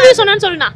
You சொன்னான்னு சொல்லுண்ணா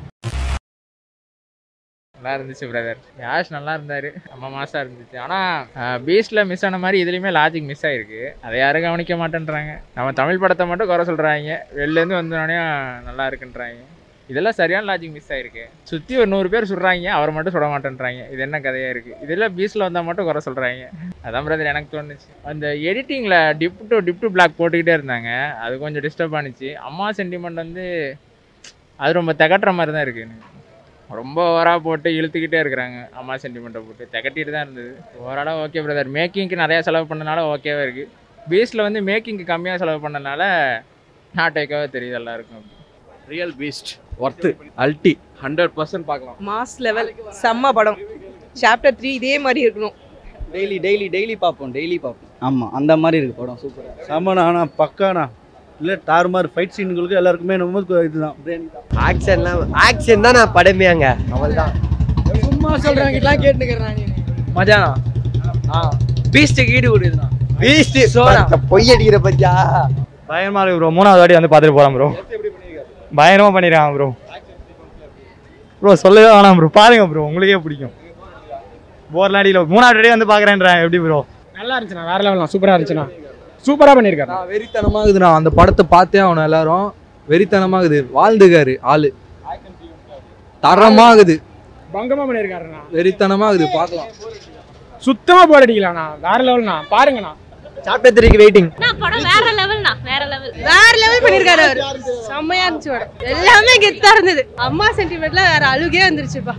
நல்லா இருந்துச்சு பிரதர் யாஷ் நல்லா இருந்தாரு நம்ம மாசா இருந்துச்சு ஆனா பீஸ்ட்ல மிஸ் ஆன மாதிரி இதுலயுமே லாஜிக் மிஸ் ஆயிருக்கு அதை யாரும் கவனிக்க மாட்டேன்றாங்க நம்ம தமிழ் படத்தை மட்டும் குறை சொல்றாங்க வெளில இருந்து வந்தோடனே நல்லா இருக்குன்றாங்க இதெல்லாம் சரியான லாஜிக் மிஸ் ஆயிருக்கு சுத்தி ஒரு நூறு பேர் சொல்றாங்க அவர் மட்டும் சொல்ல மாட்டேன்றாங்க இது என்ன கதையா இருக்கு இதெல்லாம் பீஸ்ட்ல வந்தா மட்டும் குறை சொல்றாங்க அதான் பிரதர் எனக்கு தோணுச்சு அந்த எடிட்டிங்ல dip to dip to black போட்டுக்கிட்டே இருந்தாங்க அது கொஞ்சம் டிஸ்டர்ப் ஆனிச்சு அம்மா சென்டிமெண்ட் வந்து அது ரொம்ப திகட்டுற மாதிரி தான் இருக்கு எனக்கு. ரொம்ப ஓவராக போட்டு இழுத்துக்கிட்டே இருக்கிறாங்க அம்மா சென்டிமெண்ட்டை போட்டு திகட்டிட்டு தான் இருந்தது ஓவராலாக ஓகே பிரதர் மேக்கிங்க்கு நிறையா செலவு பண்ணனால ஓகேவாக இருக்குது பீஸில் வந்து மேக்கிங்க்கு கம்மியாக செலவு பண்ணனால நாட் டேக்காக தெரியுது எல்லாருக்கும் ரியல் பீஸ்ட் ஒர்த்து அல்டி ஹண்ட்ரட் பர்சன்ட் பார்க்கலாம் மாஸ் லெவல் செம்ம படம் சாப்டர் த்ரீ இதே மாதிரி இருக்கணும் டெய்லி டெய்லி டெய்லி பார்ப்போம் டெய்லி பார்ப்போம் ஆமாம் அந்த மாதிரி இருக்கு படம் சூப்பராக செம்மண்ணா ஆனால் பக்காண்ணா இல்லை டார்மார் ஃபைட் சீன்களுக்கு எல்லாருக்குமே ரொம்ப இதுதான் பிரியாணி தான் ஆக்ஷன்லாம் ஆக்ஷன் தான் நான் படமேங்க அவள் தான் சும்மா சொல்கிறாங்க இதெல்லாம் கேட்டுக்கிறேன் மஜானா ஆ பீஸ்ட்டுக்கு ஈடு கொடுக்குதுண்ணா பீஸ்ட் சோடா. பொய் அடிக்கிற பத்தியா பயங்கரமா இருக்கு ப்ரோ மூணாவது வாட்டி வந்து பார்த்துட்டு போறேன் ப்ரோ பயங்கரமா பண்ணிருக்காங்க ப்ரோ ப்ரோ சொல்லவே வேணாம் ப்ரோ பாருங்க ப்ரோ உங்களுக்கே பிடிக்கும் போர்லாம் அடிக்கல மூணாவது வாட்டி வந்து பார்க்குறேன்றேன் எப்படி ப்ரோ நல்லா இருந்துச்சுண்ணா வேற லெவல் சூப்பரா இருந்துச்சுண்ணா சூப்பரா பண்ணிருக்காரு வெறித்தனமாகுதுண்ணா அந்த படத்தை பார்த்தே ஆகணும் எல்லாரும் வெறித்தனமாகுது வாழ்ந்துக்காரு ஆளு தரமாகுது பங்கமா பண்ணிருக்காருண்ணா வெறித்தனமாகுது பார்க்கலாம் சுத்தமா போர் அடிக்கலண்ணா வேற லெவல்ண்ணா பாருங்கண்ணா சாப்டர் த்ரீக்கு வெயிட்டிங் நான் படம் வேற லெவல்ண்ணா வேற லெவல் வேற லெவல் பண்ணிருக்காரு அவர் செம்மையா இருந்துச்சு படம் எல்லாமே கெத்தா இருந்தது அம்மா சென்டிமெண்ட்ல வேற அழுகே வந்துருச்சுப்பா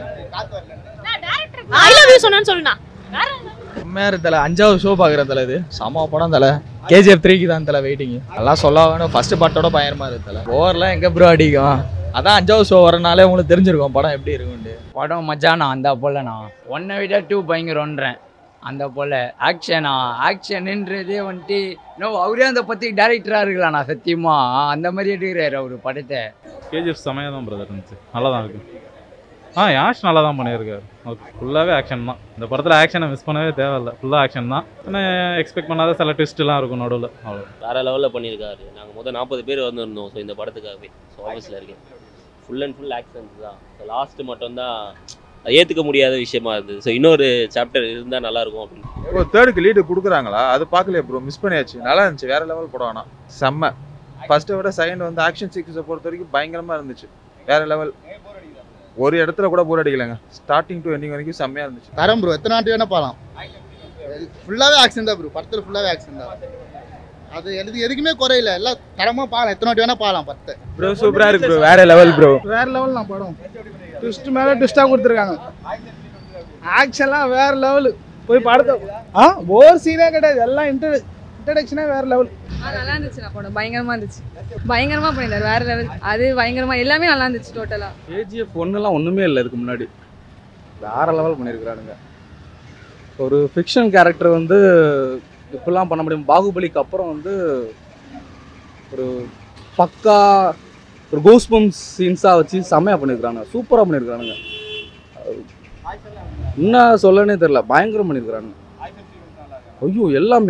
ஐ லவ் யூ சொன்னான்னு சொல்லுண்ணா வேற உண்மையாக தலை அஞ்சாவது ஷோ பார்க்குறேன் தலை இது செம படம் தலை கேஜிஎஃப் த்ரீக்கு தான் தலை வெயிட்டிங் அதெல்லாம் சொல்ல வேணும் ஃபர்ஸ்ட் பாட்டோட பயங்கரமா இருக்கு தலை ஓவர்லாம் எங்கே ப்ரோ அடிக்கும் அதான் அஞ்சாவது ஷோ வரனாலே உங்களுக்கு தெரிஞ்சிருக்கும் படம் எப்படி இருக்கும்னு படம் மஜானா அந்த போலண்ணா ஒன்னை விட டூ பயங்கரன்றேன் அந்த போல ஆக்ஷனா ஆக்ஷனுன்றதே வந்துட்டு இன்னும் அவரே அந்த பற்றி டேரக்டராக இருக்கலாண்ணா சத்தியமா அந்த மாதிரி எடுக்கிறாரு அவர் படத்தை கேஜிஎஃப் செமையாக தான் பிரதர் இருந்துச்சு நல்லா தான் இருக்கு ஆ யாஷ் நல்லா தான் பண்ணியிருக்காரு ஓகே ஃபுல்லாகவே ஆக்ஷன் தான் இந்த படத்தில் ஆக்ஷனை மிஸ் பண்ணவே தேவையில்ல ஃபுல்லாக ஆக்ஷன் தான் ஆனால் எக்ஸ்பெக்ட் பண்ணாத சில ட்விஸ்ட்லாம் இருக்கும் நடுவில் அவ்வளோ வேற லெவலில் பண்ணியிருக்காரு நாங்கள் முதல் நாற்பது பேர் வந்திருந்தோம் ஸோ இந்த படத்துக்காகவே ஸோ ஆஃபீஸில் இருக்கேன் ஃபுல் அண்ட் ஃபுல் ஆக்ஷன்ஸ் தான் ஸோ லாஸ்ட்டு மட்டும்தான் ஏற்றுக்க முடியாத விஷயமா இருந்தது ஸோ இன்னொரு சாப்டர் இருந்தால் நல்லாயிருக்கும் அப்படின்னு ப்ரோ தேர்டுக்கு லீடு கொடுக்குறாங்களா அது பார்க்கலையே ப்ரோ மிஸ் பண்ணியாச்சு நல்லா இருந்துச்சு வேற லெவல் படம் ஆனால் செம்ம ஃபர்ஸ்ட்டை விட செகண்ட் வந்து ஆக்ஷன் சீக்வன்ஸை பொறுத்த வரைக்கும் பயங்கரமாக இருந்துச்சு வேற லெவல் ஒரு இடத்துல கூட போர் அடிக்கலைங்க ஸ்டார்டிங் டு எண்டிங் வரைக்கும் செம்மையாக இருந்துச்சு தரம் ப்ரோ எத்தனை நாட்டு வேணா பார்க்கலாம் ஃபுல்லாகவே ஆக்ஷன் தான் ப்ரோ படத்தில் ஃபுல்லாகவே ஆக்ஷன் தான் அது எது எதுக்குமே குறையில எல்லாம் தரமாக பார்க்கலாம் எத்தனை வாட்டி வேணா பார்க்கலாம் படத்தை ப்ரோ சூப்பராக இருக்கு ப்ரோ வேற லெவல் ப்ரோ வேற லெவல் நான் படம் ட்விஸ்ட் மேல ட்விஸ்டா கொடுத்துருக்காங்க ஆக்ஷன்லாம் வேற லெவல் போய் படத்தை ஆ ஓர் சீனே கிடையாது எல்லாம் இன்டர் இன்ட்ரடக்ஷனே வேற லெவல் நல்லா இருந்துச்சு படம் பயங்கரமா இருந்துச்சு பயங்கரமா பண்ணிருந்தாரு வேற லெவல் அது பயங்கரமா எல்லாமே நல்லா இருந்துச்சு டோட்டலா கேஜிஎஃப் ஒன்றுலாம் ஒன்றுமே இல்லை இதுக்கு முன்னாடி வேற லெவல் பண்ணியிருக்கிறானுங்க ஒரு ஃபிக்ஷன் கேரக்டர் வந்து இப்படிலாம் பண்ண முடியும் பாகுபலிக்கு அப்புறம் வந்து ஒரு பக்கா ஒரு கோஸ்பம்ஸ் சீன்ஸாக வச்சு செம்மையாக பண்ணியிருக்கிறாங்க சூப்பராக பண்ணியிருக்கிறானுங்க என்ன சொல்லனே தெரில பயங்கரம் பண்ணியிருக்கிறானுங்க ஐயோ எல்லாமே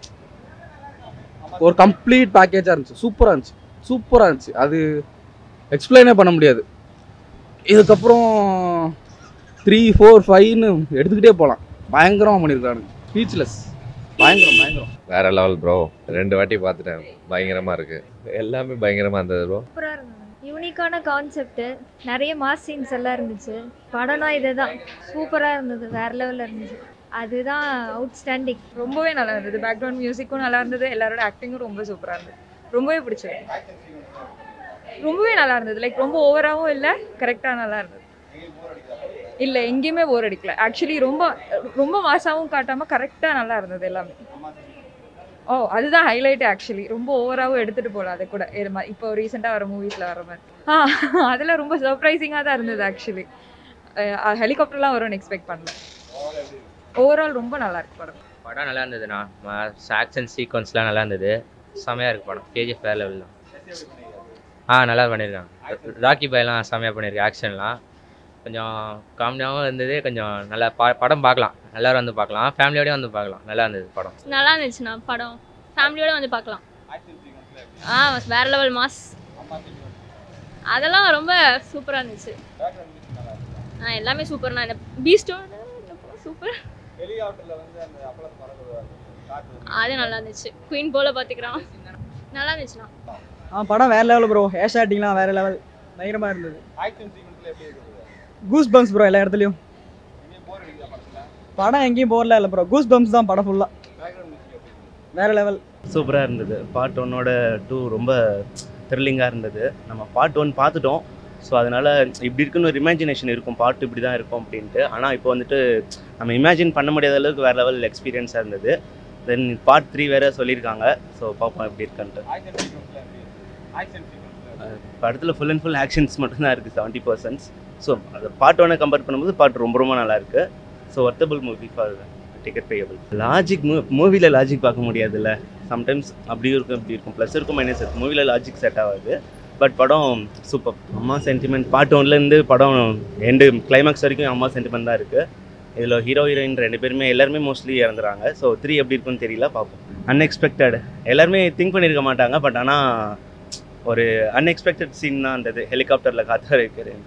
ஒரு கம்ப்ளீட் பேக்கேஜாக இருந்துச்சு சூப்பராக இருந்துச்சு சூப்பராக இருந்துச்சு அது எக்ஸ்பிளைனே பண்ண முடியாது இதுக்கப்புறம் த்ரீ ஃபோர் ஃபைவ்னு எடுத்துக்கிட்டே போகலாம் பயங்கரமாக பண்ணியிருக்கானுங்க ஸ்பீச்லெஸ் பயங்கரம் பயங்கரம் வேற லெவல் ப்ரோ ரெண்டு வாட்டி பார்த்துட்டேன் பயங்கரமா இருக்கு எல்லாமே பயங்கரமா இருந்தது ப்ரோ சூப்பராக இருந்தது யூனிக்கான கான்செப்ட் நிறைய மாஸ் சீன்ஸ் எல்லாம் இருந்துச்சு படம்னா இதுதான் சூப்பராக இருந்தது வேற லெவலில் இருந்துச்சு அதுதான் அவுட்ஸ்டாண்டிங் ரொம்பவே நல்லா இருந்தது பேக்ரவுண்ட் மியூசிக்கும் நல்லா இருந்தது எல்லாரோட ஆக்டிங்கும் ரொம்ப சூப்பரா இருந்தது ரொம்பவே பிடிச்சது ரொம்பவே நல்லா இருந்தது லைக் ரொம்ப ஓவராகவும் இல்லை கரெக்டாக நல்லா இருந்தது இல்லை எங்கேயுமே போர் அடிக்கல ஆக்சுவலி ரொம்ப ரொம்ப மாசாவும் காட்டாமல் கரெக்டாக நல்லா இருந்தது எல்லாமே ஓ அதுதான் ஹைலைட் ஆக்சுவலி ரொம்ப ஓவராகவும் எடுத்துகிட்டு போகல அதை கூட இது மாதிரி இப்போ ரீசெண்டாக வர மூவிஸில் வர மாதிரி ஆ அதெல்லாம் ரொம்ப சர்ப்ரைசிங்காக தான் இருந்தது ஆக்சுவலி ஹெலிகாப்டர்லாம் வரும்னு எக்ஸ்பெக்ட் பண்ணல ஓவரால் ரொம்ப நல்லா இருக்கு படம் படம் நல்லா இருந்ததுண்ணா ஆக்ஷன் சீக்வன்ஸ்லாம் நல்லா இருந்தது செமையாக இருக்கு படம் கேஜிஎஃப் வேற லெவல் தான் ஆ நல்லா பண்ணியிருக்காங்க ராக்கி பாய்லாம் செமையாக பண்ணியிருக்கு ஆக்ஷன்லாம் கொஞ்சம் காமெடியாகவும் இருந்தது கொஞ்சம் நல்லா பா படம் பார்க்கலாம் எல்லாரும் வந்து பார்க்கலாம் ஃபேமிலியோடய வந்து பார்க்கலாம் நல்லா இருந்தது படம் நல்லா இருந்துச்சுண்ணா படம் ஃபேமிலியோட வந்து பார்க்கலாம் ஆ வேற லெவல் மாஸ் அதெல்லாம் ரொம்ப சூப்பராக இருந்துச்சு ஆ எல்லாமே சூப்பர்ண்ணா இந்த பீஸ்டோட சூப்பர் அது நல்லா இருந்துச்சு குயின் போல பார்த்துக்கிறான் நல்லா இருந்துச்சுண்ணா ஆ படம் வேற லெவல் ப்ரோ ஹேர் ஷாட்டிங்லாம் வேற லெவல் பயங்கரமாக இருந்தது கூஸ் பம்ப்ஸ் ப்ரோ எல்லா இடத்துலையும் படம் எங்கேயும் போர்ல இல்லை ப்ரோ கூஸ் பம்ப்ஸ் தான் படம் ஃபுல்லாக வேற லெவல் சூப்பராக இருந்தது பார்ட் ஒன்னோட டூ ரொம்ப த்ரில்லிங்காக இருந்தது நம்ம பார்ட் ஒன் பார்த்துட்டோம் ஸோ அதனால் இப்படி இருக்குன்னு ஒரு இமேஜினேஷன் இருக்கும் பார்ட் இப்படி தான் இருக்கும் அப்படின்ட்டு ஆனால் இப்போ வந்துட்டு நம்ம இமேஜின் பண்ண முடியாத அளவுக்கு வேறு லெவல் எக்ஸ்பீரியன்ஸாக இருந்தது தென் பார்ட் த்ரீ வேறு சொல்லியிருக்காங்க ஸோ பார்ப்போம் எப்படி இருக்குன்ட்டு படத்தில் ஃபுல் அண்ட் ஃபுல் ஆக்ஷன்ஸ் மட்டும்தான் இருக்குது செவன்ட்டி பர்சன்ட்ஸ் ஸோ அது பார்ட் ஒன்னை கம்பேர் பண்ணும்போது பார்ட் ரொம்ப ரொம்ப நல்லா இருக்கு so worthable movie for ticket payable logic மூ மூவியில் லாஜிக் பார்க்க முடியாதுல்ல சம்டைம்ஸ் அப்படியும் இருக்கும் இப்படி இருக்கும் ப்ளஸ் இருக்கும் மைனஸ் இருக்கும் மூவியில் லாஜிக் செட் ஆகாது பட் படம் சூப்பர் அம்மா சென்டிமெண்ட் பார்ட் ஒன்லேருந்து படம் எண்டு கிளைமேக்ஸ் வரைக்கும் அம்மா சென்டிமெண்ட் தான் இருக்குது இதில் ஹீரோ ஹீரோயின் ரெண்டு பேருமே எல்லாருமே மோஸ்ட்லி இறந்துறாங்க ஸோ த்ரீ எப்படி இருக்குன்னு தெரியல பார்ப்போம் அன்எக்ஸ்பெக்டட் எல்லாருமே திங்க் பண்ணியிருக்க மாட்டாங்க பட் ஆனால் ஒரு அன்எக்ஸ்பெக்டட் சீன் தான் அந்த ஹெலிகாப்டரில் காத்து வைக்கிறேன்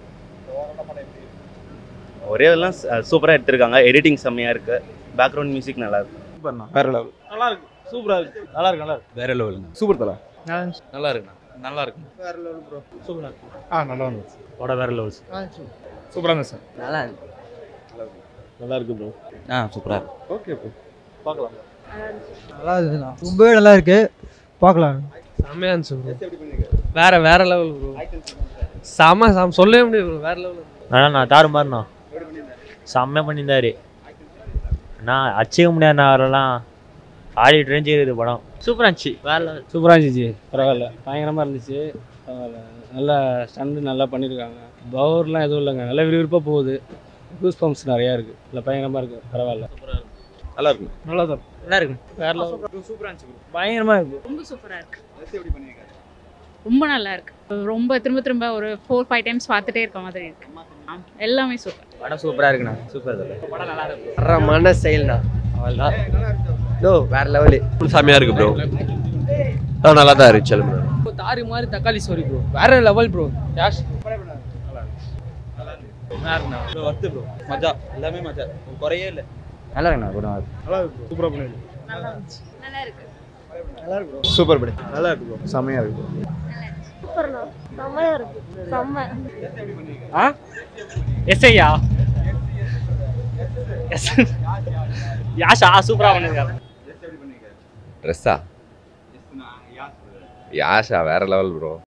ஒரே இதெல்லாம் சூப்பராக எடுத்திருக்காங்க எடிட்டிங் செம்மையாக இருக்குது பேக்ரவுண்ட் மியூசிக் நல்லா இருக்கு வேற லெவல் நல்லா இருக்கு சூப்பரா இருக்கு நல்லா இருக்கு நல்லா இருக்கு வேற லெவலுங்க சூப்பர் தலை நல்லா இருக்குண்ணா நல்லா இருக்கு வேற லெவல் ப்ரோ சூப்பரா இருக்கு ஆ நல்லா இருந்துச்சு படம் வேற லெவல்ஸ் சூப்பரா இருந்துச்சு சார் நல்லா இருக்கு நல்லா இருக்கு ப்ரோ ஆ சூப்பரா இருக்கு ஓகே ப்ரோ பார்க்கலாம் நல்லா இருக்குண்ணா ரொம்பவே நல்லா இருக்கு பார்க்கலாம் செம்மையா இருந்துச்சு ப்ரோ வேற வேற லெவல் ப்ரோ செம்ம செம்ம சொல்லவே முடியாது ப்ரோ வேற லெவல் அண்ணா தாறுமாறுண்ணா செம்மையாக பண்ணியிருந்தாரு அண்ணா அச்சிக்க முடியாதுண்ணா அவரெல்லாம் ஆடிட்டு ரேஞ்சு இருக்குது படம் சூப்பராக இருந்துச்சு வேற லெவல் சூப்பராக இருந்துச்சு பரவாயில்ல பயங்கரமாக இருந்துச்சு பரவாயில்ல நல்லா ஸ்டண்டு நல்லா பண்ணியிருக்காங்க பவர்லாம் எதுவும் இல்லைங்க நல்லா விறுவிறுப்பாக போகுது கூஸ் பம்ப்ஸ் நிறையா இருக்குது இல்லை பயங்கரமாக இருக்குது பரவாயில்ல நல்லா இருக்கு நல்லா தான் நல்லா இருக்கு வேற லெவல் சூப்பராக இருந்துச்சு பயங்கரமாக இருக்குது ரொம்ப சூப்பராக இருக்கு ரொம்ப நல்லா இருக்கு ரொம்ப திரும்ப திரும்ப ஒரு ஃபோர் ஃபைவ் டைம்ஸ் பார்த்துட்டே இருக்க மாதிரி இருக்கு ஆ, எல்லாமே சூப்பர் படம் சூப்பரா இருக்குண்ணா சூப்பர் தலை படம் நல்லா இருக்கு தரமான செயல்ண்ணா அவள்தான் நோ வேற லெவலு செம்மையாக இருக்கு ப்ரோ ஆ நல்லா தான் இருந்துச்சு ப்ரோ தாரி மாதிரி தக்காளி சோரி ப்ரோ வேற level bro Yash bro worth bro மஜா எல்லாமே மஜா குறையே இல்லை நல்லா இருக்குண்ணா படம் நல்லா இருக்கு சூப்பரா பண்ணிருக்கு நல்லா இருந்துச்சு நல்லா இருக்கு நல்லா இருக்கு சூப்பர் படம் நல்லா இருக்கு ப்ரோ செமையா இருக்கு ப்ரோ சூப்பர்ண்ணா செம்மையா இருக்கு செம்ம ஆ எஸ்ஐயா எஸ் யாஷா சூப்பராக பண்ணியிருக்காரு ட்ரெஸ்ஸா யாஷா வேற லெவல் ப்ரோ